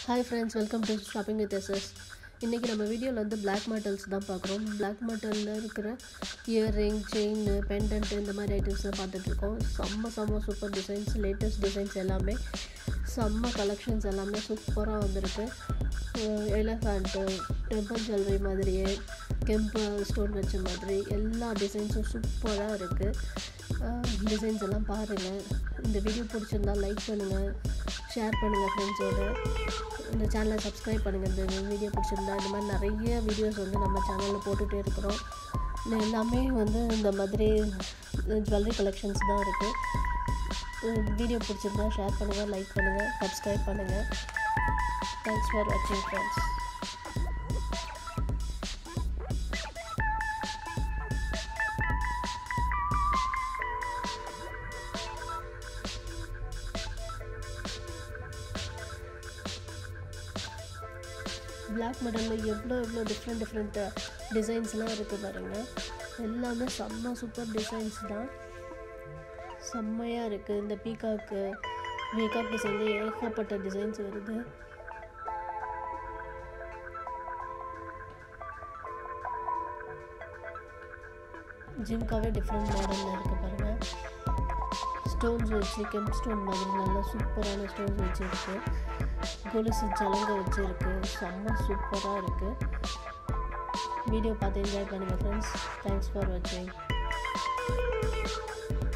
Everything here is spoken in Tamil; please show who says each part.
Speaker 1: hi friends welcome to shopping with S இன்றைக்கி நம்ம வீடியோவில் வந்து பிளாக் மாட்டல்ஸ் தான் பார்க்குறோம் பிளாக் மாட்டலில் இருக்கிற இயர்ரிங் செயின் பெண்டன்ட் இந்த மாதிரி ஐட்டம்ஸ் தான் பார்த்துட்ருக்கோம் செம்ம செம்ம சூப்பர் டிசைன்ஸ் லேட்டஸ்ட் டிசைன்ஸ் எல்லாமே செம்ம கலெக்ஷன்ஸ் எல்லாமே சூப்பராக வந்திருக்கு எலஃபேண்ட்டு டெம்பிள் ஜுவல்லரி மாதிரியே கெம்பு ஸ்டோன் வச்ச மாதிரி எல்லா டிசைன்ஸும் சூப்பராக இருக்குது டிசைன்ஸ் எல்லாம் பாருங்கள் இந்த வீடியோ பிடிச்சிருந்தா லைக் பண்ணுங்கள் ஷேர் பண்ணுங்கள் ஃப்ரெண்ட்ஸோட இந்த சேனலை சப்ஸ்கிரைப் பண்ணுங்கள் இந்த வீடியோ பிடிச்சிருந்தா இந்த மாதிரி நிறைய வீடியோஸ் வந்து நம்ம சேனலில் போட்டுகிட்டே இருக்கிறோம் இது எல்லாமே வந்து இந்த மாதிரி ஜுவல்லரி கலெக்ஷன்ஸ் தான் இருக்குது வீடியோ பிடிச்சிருந்தா ஷேர் பண்ணுங்கள் லைக் பண்ணுங்கள் சப்ஸ்கிரைப் பண்ணுங்கள் தேங்க்ஸ் ஃபார் வாட்சிங் ஃப்ரெண்ட்ஸ் பிளாக் மெடலில் எவ்வளோ எவ்வளோ டிஃப்ரெண்ட் டிஃப்ரெண்ட் டிசைன்ஸ்லாம் இருக்குது பாருங்கள் எல்லாமே செம்ம சூப்பர் டிசைன்ஸ் தான் செம்மையாக இருக்குது இந்த பீகாக்கு பீகாக் டிசைனில் ஏகப்பட்ட டிசைன்ஸ் வருது ஜிம்காவே டிஃப்ரெண்ட் மாடலில் இருக்குது பாருங்கள் ஸ்டோன்ஸ் வச்சு கெம் ஸ்டோன் மாதிரி நல்லா சூப்பரான ஸ்டோன்ஸ் வச்சுருக்கு கொலுசு ஜலங்க வச்சுருக்கு செம்ம சூப்பராக இருக்குது வீடியோ பார்த்து என்ஜாய் பண்ணுங்கள் ஃப்ரெண்ட்ஸ் தேங்க்ஸ் ஃபார் வாட்சிங்